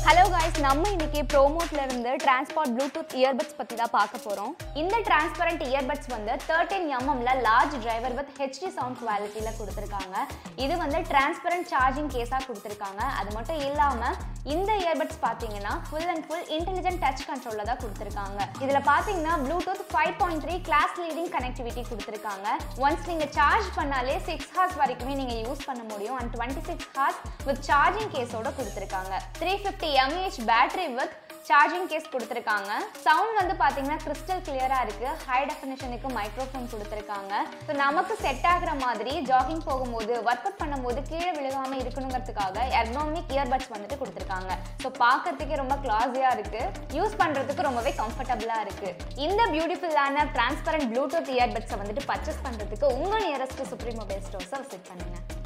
hello guys நம்ம இன்னைக்கு ப்ரோமோட்ல இருந்து டிரான்ஸ்பார்ட் ப்ளூடூத் இயர்பட்ஸ் பத்தி தான் பார்க்க போறோம் இந்த டிரான்ஸ்பரண்ட் இயர்பட்ஸ் வந்து தேர்ட்டின் எம்எம்ல large driver with HD sound குவாலிட்டியில கொடுத்துருக்காங்க இது வந்து டிரான்ஸ்பரண்ட் சார்ஜிங் கேஸா கொடுத்துருக்காங்க அது மட்டும் இல்லாம இந்த இயர்பட்ஸ் பாத்தீங்கன்னா full and full intelligent touch கண்ட்ரோல்ல தான் கொடுத்துருக்காங்க இதுல பாத்தீங்கன்னா Bluetooth five point three class leading connectivity கொடுத்துருக்காங்க ஒன்ஸ் நீங்க சார்ஜ் பண்ணாலே சிக்ஸ் ஹார்ஸ் வரைக்குமே நீங்க யூஸ் பண்ண முடியும் and twenty six hours with charging கேஸோட கொடுத்துருக்காங்க three fifty mAh battery with charging case கொடுத்துருக்காங்க சவுண்ட் வந்து பார்த்தீங்கன்னா கிறிஸ்டல் கிளியராக இருக்கு ஹை டெஃபினேஷனுக்கு மைக்ரோஃபோன் கொடுத்துருக்காங்க ஸோ நமக்கு செட் ஆகுற மாதிரி ஜாகிங் போகும்போது ஒர்க் அவுட் பண்ணும்போது கீழே விழுகாம இருக்கணுங்கிறதுக்காக எர்னாமிக் இயர்பட்ஸ் வந்துட்டு கொடுத்துருக்காங்க ஸோ பார்க்கறதுக்கே ரொம்ப கிளாஸியாக இருக்கு யூஸ் பண்ணுறதுக்கு ரொம்பவே கம்ஃபர்டபுளாக இருக்கு இந்த பியூட்டிஃபுல்லான டிரான்ஸ்பரண்ட் ப்ளூடூத் இயர்பட்ஸை வந்துட்டு பர்ச்சேஸ் பண்ணுறதுக்கு உங்கள் நியரஸ்ட் சுப்ரீம் மொபைல் ஸ்டோர்ஸை விசிட் பண்ணுங்க